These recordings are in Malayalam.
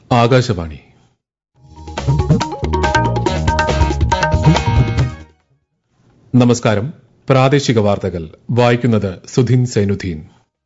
ആകാശവാണി നമസ്കാരം പ്രാദേശിക വാർത്തകൾ വായിക്കുന്നത് സുധീൻ സൈനുദ്ദീൻ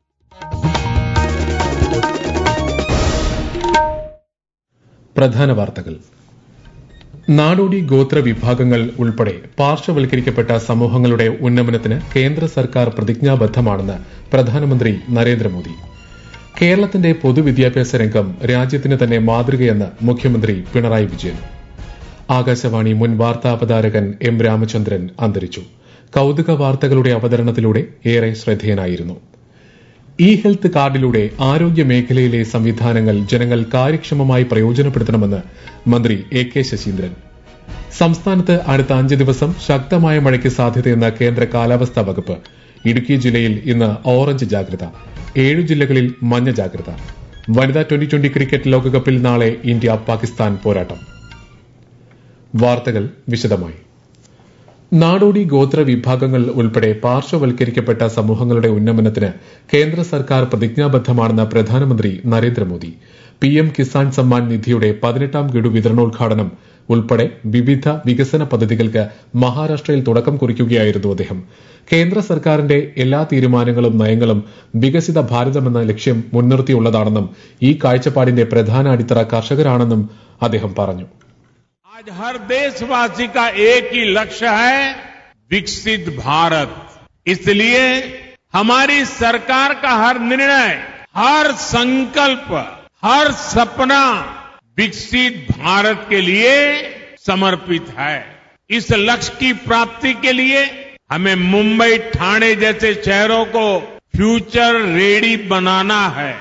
പ്രധാന വാർത്തകൾ നാടോടി ഗോത്ര വിഭാഗങ്ങൾ ഉൾപ്പെടെ പാർശ്വവൽക്കരിക്കപ്പെട്ട സമൂഹങ്ങളുടെ ഉന്നമനത്തിന് കേന്ദ്ര സർക്കാർ പ്രതിജ്ഞാബദ്ധമാണെന്ന് പ്രധാനമന്ത്രി നരേന്ദ്രമോദി കേരളത്തിന്റെ പൊതുവിദ്യാഭ്യാസ രംഗം രാജ്യത്തിന് തന്നെ മാതൃകയെന്ന് മുഖ്യമന്ത്രി പിണറായി വിജയൻ ആകാശവാണി മുൻ വാർത്താ അവതാരകൻ എം രാമചന്ദ്രൻ അന്തരിച്ചു കൌതുക വാർത്തകളുടെ അവതരണത്തിലൂടെ ഏറെ ശ്രദ്ധേയനായിരുന്നു ഇ ഹെൽത്ത് കാർഡിലൂടെ ആരോഗ്യ മേഖലയിലെ സംവിധാനങ്ങൾ ജനങ്ങൾ കാര്യക്ഷമമായി പ്രയോജനപ്പെടുത്തണമെന്ന് മന്ത്രി എ കെ ശശീന്ദ്രൻ സംസ്ഥാനത്ത് അടുത്ത അഞ്ച് ദിവസം ശക്തമായ മഴയ്ക്ക് സാധ്യതയെന്ന കേന്ദ്ര കാലാവസ്ഥാ വകുപ്പ് ഇടുക്കി ജില്ലയിൽ ഇന്ന് ഓറഞ്ച് ജാഗ്രത ഏഴു ജില്ലകളിൽ മഞ്ഞ ജാഗ്രത വനിതാ ട്വന്റി ട്വന്റി ക്രിക്കറ്റ് ലോകകപ്പിൽ നാളെ ഇന്ത്യ പാകിസ്ഥാൻ പോരാട്ടം വാർത്തകൾ വിശദമായി നാടോടി ഗോത്ര വിഭാഗങ്ങൾ ഉൾപ്പെടെ പാർശ്വവൽക്കരിക്കപ്പെട്ട സമൂഹങ്ങളുടെ ഉന്നമനത്തിന് കേന്ദ്ര സർക്കാർ പ്രതിജ്ഞാബദ്ധമാണെന്ന് പ്രധാനമന്ത്രി നരേന്ദ്രമോദി പി എം കിസാൻ സമ്മാൻ നിധിയുടെ പതിനെട്ടാം ഗഡു വിതരണോദ്ഘാടനം ഉൾപ്പെടെ വിവിധ വികസന പദ്ധതികൾക്ക് മഹാരാഷ്ട്രയിൽ തുടക്കം കുറിക്കുകയായിരുന്നു അദ്ദേഹം കേന്ദ്ര സർക്കാരിന്റെ എല്ലാ തീരുമാനങ്ങളും നയങ്ങളും വികസിത ഭാരതമെന്ന ലക്ഷ്യം മുൻനിർത്തിയുള്ളതാണെന്നും ഈ കാഴ്ചപ്പാടിന്റെ പ്രധാന അടിത്തറ കർഷകരാണെന്നും അദ്ദേഹം പറഞ്ഞു आज हर देशवासी का एक ही लक्ष्य है विकसित भारत इसलिए हमारी सरकार का हर निर्णय हर संकल्प हर सपना विकसित भारत के लिए समर्पित है इस लक्ष्य की प्राप्ति के लिए हमें मुंबई ठाणे जैसे शहरों को फ्यूचर रेडी बनाना है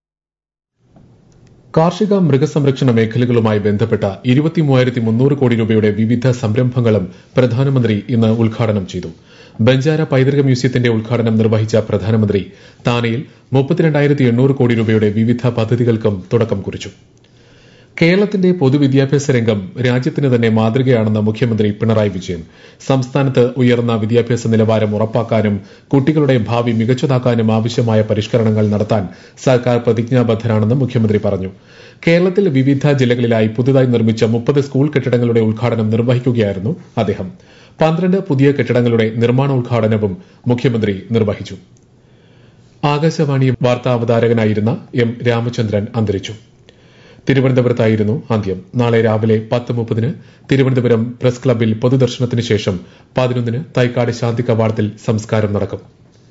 കാർഷിക മൃഗസംരക്ഷണ മേഖലകളുമായി ബന്ധപ്പെട്ട ഇരുപത്തിമൂവായിരത്തി മുന്നൂറ് കോടി രൂപയുടെ വിവിധ സംരംഭങ്ങളും പ്രധാനമന്ത്രി ഇന്ന് ഉദ്ഘാടനം ചെയ്തു ബഞ്ചാര പൈതൃക മ്യൂസിയത്തിന്റെ ഉദ്ഘാടനം നിർവഹിച്ച പ്രധാനമന്ത്രി താനെയിൽ മുപ്പത്തിരണ്ടായിരത്തി എണ്ണൂറ് കോടി രൂപയുടെ വിവിധ പദ്ധതികൾക്കും തുടക്കം കുറിച്ചു കേരളത്തിന്റെ പൊതുവിദ്യാഭ്യാസ രംഗം രാജ്യത്തിന് തന്നെ മാതൃകയാണെന്ന് മുഖ്യമന്ത്രി പിണറായി വിജയൻ സംസ്ഥാനത്ത് ഉയർന്ന വിദ്യാഭ്യാസ നിലവാരം ഉറപ്പാക്കാനും കുട്ടികളുടെ ഭാവി മികച്ചതാക്കാനും ആവശ്യമായ പരിഷ്കരണങ്ങൾ നടത്താൻ സർക്കാർ പ്രതിജ്ഞാബദ്ധരാണെന്ന് മുഖ്യമന്ത്രി പറഞ്ഞു കേരളത്തിൽ വിവിധ ജില്ലകളിലായി പുതുതായി നിർമ്മിച്ച മുപ്പത് സ്കൂൾ കെട്ടിടങ്ങളുടെ ഉദ്ഘാടനം നിർവഹിക്കുകയായിരുന്നു അദ്ദേഹം പന്ത്രണ്ട് പുതിയ കെട്ടിടങ്ങളുടെ നിർമ്മാണോദ്ഘാടനവും മുഖ്യമന്ത്രി നിർവഹിച്ചു ആകാശവാണി വാർത്താ അവതാരകനായിരുന്ന എം രാമചന്ദ്രൻ അന്തരിച്ചു തിരുവനന്തപുരത്തായിരുന്നു അന്ത്യം നാളെ രാവിലെ പത്ത് മുപ്പതിന് തിരുവനന്തപുരം പ്രസ് ക്ലബിൽ പൊതുദർശനത്തിന് ശേഷം പതിനൊന്നിന് തൈക്കാട് ശാന്തി കവാടത്തിൽ സംസ്കാരം നടക്കും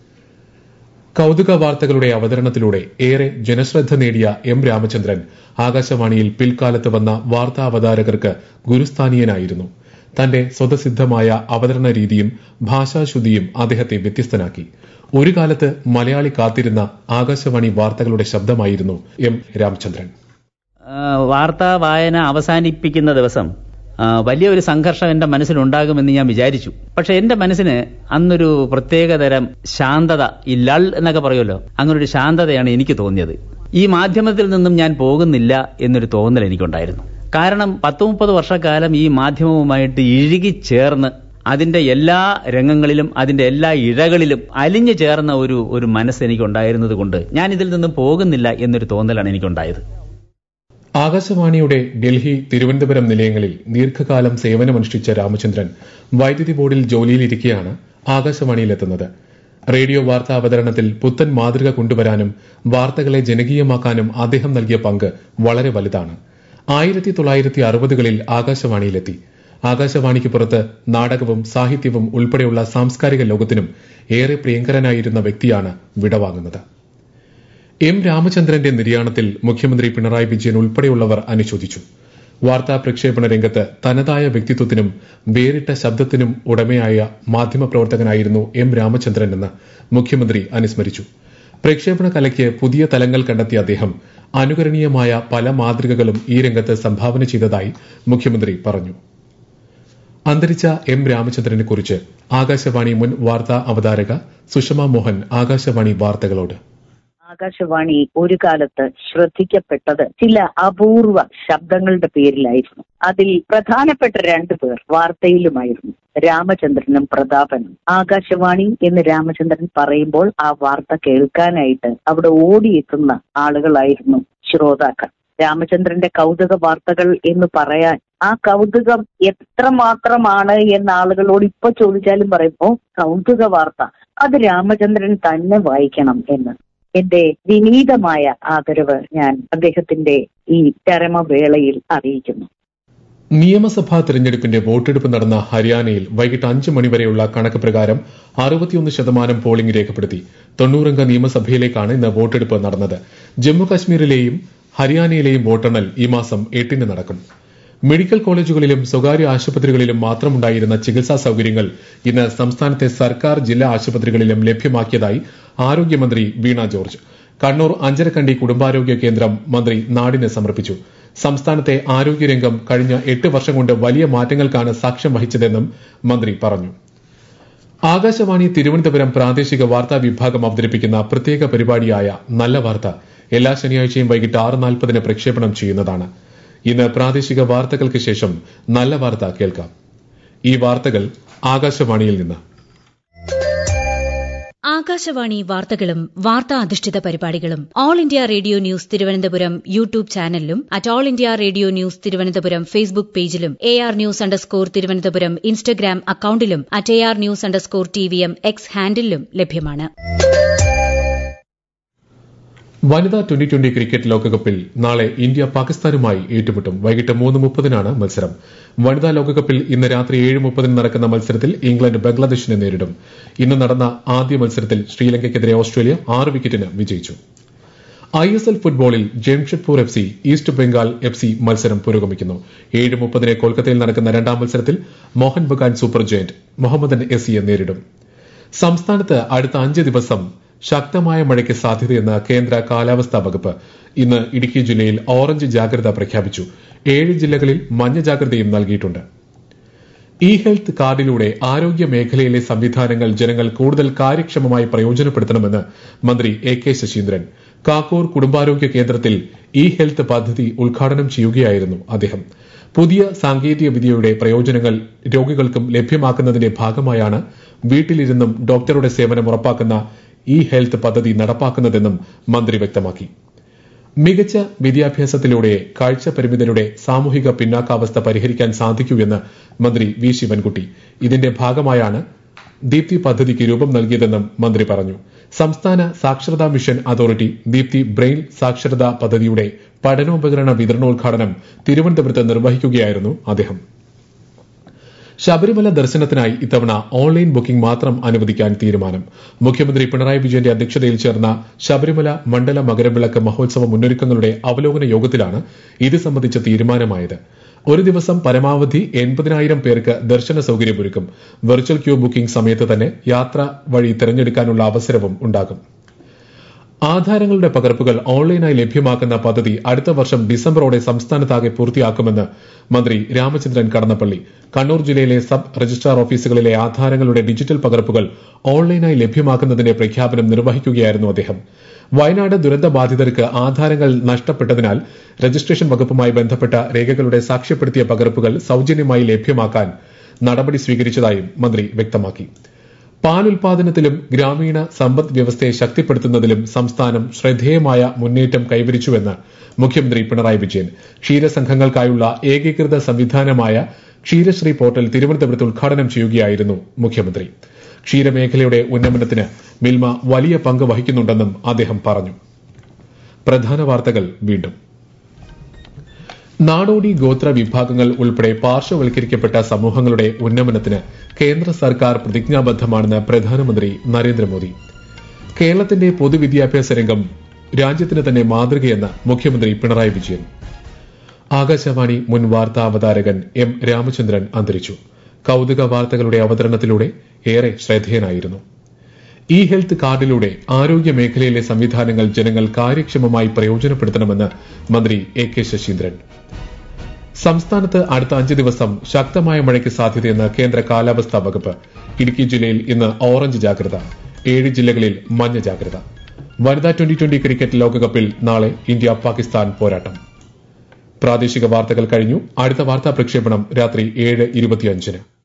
കൌതുക വാർത്തകളുടെ അവതരണത്തിലൂടെ ഏറെ ജനശ്രദ്ധ നേടിയ എം രാമചന്ദ്രൻ ആകാശവാണിയിൽ പിൽക്കാലത്ത് വന്ന വാർത്താ അവതാരകർക്ക് ഗുരുസ്ഥാനീയനായിരുന്നു തന്റെ സ്വതസിദ്ധമായ അവതരണ രീതിയും ഭാഷാശുദ്ധിയും അദ്ദേഹത്തെ വ്യത്യസ്തനാക്കി ഒരു കാലത്ത് മലയാളി കാത്തിരുന്ന ആകാശവാണി വാർത്തകളുടെ ശബ്ദമായിരുന്നു എം രാമചന്ദ്രൻ വാർത്താ വായന അവസാനിപ്പിക്കുന്ന ദിവസം വലിയൊരു സംഘർഷം എന്റെ മനസ്സിലുണ്ടാകുമെന്ന് ഞാൻ വിചാരിച്ചു പക്ഷെ എന്റെ മനസ്സിന് അന്നൊരു പ്രത്യേകതരം ശാന്തത ഈ ലൾ എന്നൊക്കെ പറയുമല്ലോ അങ്ങനെ ഒരു ശാന്തതയാണ് എനിക്ക് തോന്നിയത് ഈ മാധ്യമത്തിൽ നിന്നും ഞാൻ പോകുന്നില്ല എന്നൊരു തോന്നൽ എനിക്കുണ്ടായിരുന്നു കാരണം പത്ത് മുപ്പത് വർഷക്കാലം ഈ മാധ്യമവുമായിട്ട് ഇഴുകിച്ചേർന്ന് അതിന്റെ എല്ലാ രംഗങ്ങളിലും അതിന്റെ എല്ലാ ഇഴകളിലും അലിഞ്ഞു ചേർന്ന ഒരു ഒരു മനസ്സ് എനിക്കുണ്ടായിരുന്നത് കൊണ്ട് ഞാൻ ഇതിൽ നിന്നും പോകുന്നില്ല എന്നൊരു തോന്നലാണ് എനിക്കുണ്ടായത് ആകാശവാണിയുടെ ഡൽഹി തിരുവനന്തപുരം നിലയങ്ങളിൽ ദീർഘകാലം സേവനമനുഷ്ഠിച്ച രാമചന്ദ്രൻ വൈദ്യുതി ബോർഡിൽ ജോലിയിലിരിക്കെയാണ് ആകാശവാണിയിലെത്തുന്നത് റേഡിയോ വാർത്താ അവതരണത്തിൽ പുത്തൻ മാതൃക കൊണ്ടുവരാനും വാർത്തകളെ ജനകീയമാക്കാനും അദ്ദേഹം നൽകിയ പങ്ക് വളരെ വലുതാണ് ആയിരത്തി തൊള്ളായിരത്തി അറുപതുകളിൽ ആകാശവാണിയിലെത്തി ആകാശവാണിക്ക് പുറത്ത് നാടകവും സാഹിത്യവും ഉൾപ്പെടെയുള്ള സാംസ്കാരിക ലോകത്തിനും ഏറെ പ്രിയങ്കരനായിരുന്ന വ്യക്തിയാണ് വിടവാങ്ങുന്നത് എം രാമചന്ദ്രന്റെ നിര്യാണത്തിൽ മുഖ്യമന്ത്രി പിണറായി വിജയൻ ഉൾപ്പെടെയുള്ളവർ അനുശോചിച്ചു വാർത്താ പ്രക്ഷേപണ രംഗത്ത് തനതായ വ്യക്തിത്വത്തിനും വേറിട്ട ശബ്ദത്തിനും ഉടമയായ മാധ്യമപ്രവർത്തകനായിരുന്നു എം രാമചന്ദ്രൻ എന്ന് മുഖ്യമന്ത്രി അനുസ്മരിച്ചു പ്രക്ഷേപണ കലയ്ക്ക് പുതിയ തലങ്ങൾ കണ്ടെത്തിയ അദ്ദേഹം അനുകരണീയമായ പല മാതൃകകളും ഈ രംഗത്ത് സംഭാവന ചെയ്തതായി മുഖ്യമന്ത്രി പറഞ്ഞു അന്തരിച്ച എം രാമചന്ദ്രനെ കുറിച്ച് ആകാശവാണി മുൻ വാർത്താ അവതാരക സുഷമ മോഹൻ ആകാശവാണി വാർത്തകളോട് ആകാശവാണി ഒരു കാലത്ത് ശ്രദ്ധിക്കപ്പെട്ടത് ചില അപൂർവ ശബ്ദങ്ങളുടെ പേരിലായിരുന്നു അതിൽ പ്രധാനപ്പെട്ട രണ്ടു പേർ വാർത്തയിലുമായിരുന്നു രാമചന്ദ്രനും പ്രതാപനും ആകാശവാണി എന്ന് രാമചന്ദ്രൻ പറയുമ്പോൾ ആ വാർത്ത കേൾക്കാനായിട്ട് അവിടെ ഓടിയെത്തുന്ന ആളുകളായിരുന്നു ശ്രോതാക്കൾ രാമചന്ദ്രന്റെ കൗതുക വാർത്തകൾ എന്ന് പറയാൻ ആ കൗതുകം എത്രമാത്രമാണ് എന്ന് ആളുകളോട് ഇപ്പൊ ചോദിച്ചാലും പറയും ഓ കൗതുക വാർത്ത അത് രാമചന്ദ്രൻ തന്നെ വായിക്കണം എന്ന് എന്റെ വിനീതമായ ആദരവ് ഞാൻ അദ്ദേഹത്തിന്റെ ഈ ചരമവേളയിൽ അറിയിക്കുന്നു നിയമസഭാ തെരഞ്ഞെടുപ്പിന്റെ വോട്ടെടുപ്പ് നടന്ന ഹരിയാനയിൽ വൈകിട്ട് അഞ്ച് മണിവരെയുള്ള കണക്ക് പ്രകാരം അറുപത്തിയൊന്ന് ശതമാനം പോളിംഗ് രേഖപ്പെടുത്തി തൊണ്ണൂറംഗ നിയമസഭയിലേക്കാണ് ഇന്ന് വോട്ടെടുപ്പ് നടന്നത് ജമ്മു കശ്മീരിലെയും ഹരിയാനയിലെയും വോട്ടെണ്ണൽ ഈ മാസം എട്ടിന് നടക്കും മെഡിക്കൽ കോളേജുകളിലും സ്വകാര്യ ആശുപത്രികളിലും മാത്രമുണ്ടായിരുന്ന ചികിത്സാ സൌകര്യങ്ങൾ ഇന്ന് സംസ്ഥാനത്തെ സർക്കാർ ജില്ലാ ആശുപത്രികളിലും ലഭ്യമാക്കിയതായി ആരോഗ്യമന്ത്രി വീണ ജോർജ് കണ്ണൂർ അഞ്ചരക്കണ്ടി കുടുംബാരോഗ്യ കേന്ദ്രം മന്ത്രി നാടിന് സമർപ്പിച്ചു സംസ്ഥാനത്തെ ആരോഗ്യരംഗം കഴിഞ്ഞ എട്ട് വർഷം കൊണ്ട് വലിയ മാറ്റങ്ങൾക്കാണ് സാക്ഷ്യം വഹിച്ചതെന്നും മന്ത്രി പറഞ്ഞു ആകാശവാണി തിരുവനന്തപുരം പ്രാദേശിക വാർത്താ വിഭാഗം അവതരിപ്പിക്കുന്ന പ്രത്യേക പരിപാടിയായ നല്ല വാർത്ത എല്ലാ ശനിയാഴ്ചയും വൈകിട്ട് ആറ് നാൽപ്പതിന് പ്രക്ഷേപണം ചെയ്യുന്നതാണ് ഇന്ന് പ്രാദേശിക വാർത്തകൾക്ക് ശേഷം നല്ല വാർത്ത കേൾക്കാം ഈ വാർത്തകൾ ആകാശവാണിയിൽ നിന്ന് ആകാശവാണി വാർത്തകളും വാർത്താ അധിഷ്ഠിത പരിപാടികളും all India radio news Thiruvananthapuram YouTube ചാനലിലും at all India radio news Thiruvananthapuram Facebook പേജിലും A R news underscore Thiruvananthapuram Instagram അക്കൌണ്ടിലും at A R news underscore T V M X ഹാൻഡിലും ലഭ്യമാണ് വനിതാ ട്വന്റി ട്വന്റി ക്രിക്കറ്റ് ലോകകപ്പിൽ നാളെ ഇന്ത്യ പാകിസ്ഥാനുമായി ഏറ്റുമുട്ടും വൈകിട്ട് മൂന്ന് മുപ്പതിനാണ് മത്സരം വനിതാ ലോകകപ്പിൽ ഇന്ന് രാത്രി ഏഴ് മുപ്പതിന് നടക്കുന്ന മത്സരത്തിൽ ഇംഗ്ലണ്ട് ബംഗ്ലാദേശിനെ നേരിടും ഇന്ന് നടന്ന ആദ്യ മത്സരത്തിൽ ശ്രീലങ്കയ്ക്കെതിരെ ഓസ്ട്രേലിയ ആറ് വിക്കറ്റിന് വിജയിച്ചു ഐ എസ് എൽ ഫുട്ബോളിൽ Jamshedpur F C East Bengal F C മത്സരം പുരോഗമിക്കുന്നു ഏഴ് മുപ്പതിന് കൊൽക്കത്തയിൽ നടക്കുന്ന രണ്ടാം മത്സരത്തിൽ Mohun Bagan super giant Mohammedan S സിയെ നേരിടും സംസ്ഥാനത്ത് അടുത്ത അഞ്ച് ദിവസം ശക്തമായ മഴയ്ക്ക് സാധ്യതയെന്ന് കേന്ദ്ര കാലാവസ്ഥാ വകുപ്പ് ഇന്ന് ഇടുക്കി ജില്ലയിൽ ഓറഞ്ച് ജാഗ്രത പ്രഖ്യാപിച്ചു ഏഴ് ജില്ലകളിൽ മഞ്ഞ ജാഗ്രതയും നൽകിയിട്ടുണ്ട് ഇ ഹെൽത്ത് കാർഡിലൂടെ ആരോഗ്യ മേഖലയിലെ സംവിധാനങ്ങൾ ജനങ്ങൾ കൂടുതൽ കാര്യക്ഷമമായി പ്രയോജനപ്പെടുത്തണമെന്ന് മന്ത്രി എ കെ ശശീന്ദ്രൻ കാക്കൂർ കുടുംബാരോഗ്യ കേന്ദ്രത്തിൽ ഇ ഹെൽത്ത് പദ്ധതി ഉദ്ഘാടനം ചെയ്യുകയായിരുന്നു അദ്ദേഹം പുതിയ സാങ്കേതിക വിദ്യയുടെ പ്രയോജനങ്ങൾ രോഗികൾക്കും ലഭ്യമാക്കുന്നതിന്റെ ഭാഗമായാണ് വീട്ടിലിരുന്നും ഡോക്ടറുടെ സേവനം ഉറപ്പാക്കുന്ന ഇ ഹെൽത്ത് പദ്ധതി നടപ്പാക്കുന്നതെന്നും മന്ത്രി വ്യക്തമാക്കി മികച്ച വിദ്യാഭ്യാസത്തിലൂടെ കാഴ്ച പരിമിതരുടെ സാമൂഹിക പിന്നാക്കാവസ്ഥ പരിഹരിക്കാൻ സാധിക്കൂ എന്ന് മന്ത്രി വി ശിവൻകുട്ടി ഇതിന്റെ ഭാഗമായാണ് ദീപ്തി പദ്ധതിക്ക് രൂപം നൽകിയതെന്നും മന്ത്രി പറഞ്ഞു സംസ്ഥാന സാക്ഷരതാ മിഷൻ അതോറിറ്റി ദീപ്തി ബ്രെയിൻ സാക്ഷരതാ പദ്ധതിയുടെ പഠനോപകരണ വിതരണോദ്ഘാടനം തിരുവനന്തപുരത്ത് നിർവഹിക്കുകയായിരുന്നു അദ്ദേഹം ശബരിമല ദർശനത്തിനായി ഇത്തവണ ഓൺലൈൻ ബുക്കിംഗ് മാത്രം അനുവദിക്കാൻ തീരുമാനം മുഖ്യമന്ത്രി പിണറായി വിജയന്റെ അധ്യക്ഷതയിൽ ചേർന്ന ശബരിമല മണ്ഡല മകരവിളക്ക് മഹോത്സവ മുന്നൊരുക്കങ്ങളുടെ അവലോകന യോഗത്തിലാണ് ഇത് സംബന്ധിച്ച തീരുമാനമായത് ഒരു ദിവസം പരമാവധി എൺപതിനായിരം പേർക്ക് ദർശന സൌകര്യമൊരുക്കും വെർച്വൽ ക്യൂ ബുക്കിംഗ് സമയത്ത് തന്നെ യാത്ര വഴി തിരഞ്ഞെടുക്കാനുള്ള അവസരവും ഉണ്ടാകും ആധാരങ്ങളുടെ പകർപ്പുകൾ ഓൺലൈനായി ലഭ്യമാക്കുന്ന പദ്ധതി അടുത്ത വർഷം ഡിസംബറോടെ സംസ്ഥാനത്താകെ പൂർത്തിയാക്കുമെന്ന് മന്ത്രി രാമചന്ദ്രൻ കടന്നപ്പള്ളി കണ്ണൂർ ജില്ലയിലെ സബ് രജിസ്ട്രാർ ഓഫീസുകളിലെ ആധാരങ്ങളുടെ ഡിജിറ്റൽ പകർപ്പുകൾ ഓൺലൈനായി ലഭ്യമാക്കുന്നതിന്റെ പ്രഖ്യാപനം നിർവഹിക്കുകയായിരുന്നു അദ്ദേഹം വയനാട് ദുരന്ത ബാധിതർക്ക് ആധാരങ്ങൾ നഷ്ടപ്പെട്ടതിനാൽ രജിസ്ട്രേഷൻ വകുപ്പുമായി ബന്ധപ്പെട്ട രേഖകളുടെ സാക്ഷ്യപ്പെടുത്തിയ പകർപ്പുകൾ സൌജന്യമായി ലഭ്യമാക്കാൻ നടപടി സ്വീകരിച്ചതായും മന്ത്രി വ്യക്തമാക്കി പാൽ ഉൽപാദനത്തിലും ഗ്രാമീണ സമ്പദ് വ്യവസ്ഥയെ ശക്തിപ്പെടുത്തുന്നതിലും സംസ്ഥാനം ശ്രദ്ധേയമായ മുന്നേറ്റം കൈവരിച്ചുവെന്ന് മുഖ്യമന്ത്രി പിണറായി വിജയൻ ക്ഷീരസംഘങ്ങൾക്കായുള്ള ഏകീകൃത സംവിധാനമായ ക്ഷീരശ്രീ പോർട്ടൽ തിരുവനന്തപുരത്ത് ഉദ്ഘാടനം ചെയ്യുകയായിരുന്നു മുഖ്യമന്ത്രി ക്ഷീരമേഖലയുടെ ഉന്നമനത്തിന് മിൽമ വലിയ പങ്ക് വഹിക്കുന്നുണ്ടെന്നും അദ്ദേഹം പറഞ്ഞു പ്രധാന വാർത്തകൾ വീണ്ടും നാടോടി ഗോത്ര വിഭാഗങ്ങൾ ഉൾപ്പെടെ പാർശ്വവൽക്കരിക്കപ്പെട്ട സമൂഹങ്ങളുടെ ഉന്നമനത്തിന് കേന്ദ്ര സർക്കാർ പ്രതിജ്ഞാബദ്ധമാണെന്ന് പ്രധാനമന്ത്രി നരേന്ദ്രമോദി കേരളത്തിന്റെ പൊതുവിദ്യാഭ്യാസ രംഗം രാജ്യത്തിന് തന്നെ മാതൃകയെന്ന് മുഖ്യമന്ത്രി പിണറായി വിജയൻ ആകാശവാണി മുൻ വാർത്താ അവതാരകൻ എം രാമചന്ദ്രൻ അന്തരിച്ചു കൌതുക വാർത്തകളുടെ അവതരണത്തിലൂടെ ഏറെ ശ്രദ്ധേയനായിരുന്നു ഇ ഹെൽത്ത് കാർഡിലൂടെ ആരോഗ്യ മേഖലയിലെ സംവിധാനങ്ങൾ ജനങ്ങൾ കാര്യക്ഷമമായി പ്രയോജനപ്പെടുത്തണമെന്ന് മന്ത്രി എ കെ ശശീന്ദ്രൻ സംസ്ഥാനത്ത് അടുത്ത അഞ്ച് ദിവസം ശക്തമായ മഴയ്ക്ക് സാധ്യതയെന്ന് കേന്ദ്ര കാലാവസ്ഥാ വകുപ്പ് ഇടുക്കി ജില്ലയിൽ ഇന്ന് ഓറഞ്ച് ജാഗ്രത ഏഴ് ജില്ലകളിൽ മഞ്ഞ ജാഗ്രത വനിതാ ട്വന്റി ട്വന്റി ക്രിക്കറ്റ് ലോകകപ്പിൽ നാളെ ഇന്ത്യ പാകിസ്ഥാൻ പോരാട്ടം പ്രാദേശിക വാർത്തകൾ കഴിഞ്ഞു അടുത്ത വാർത്താ പ്രക്ഷേപണം രാത്രി ഏഴ് ഇരുപത്തിയഞ്ചിന്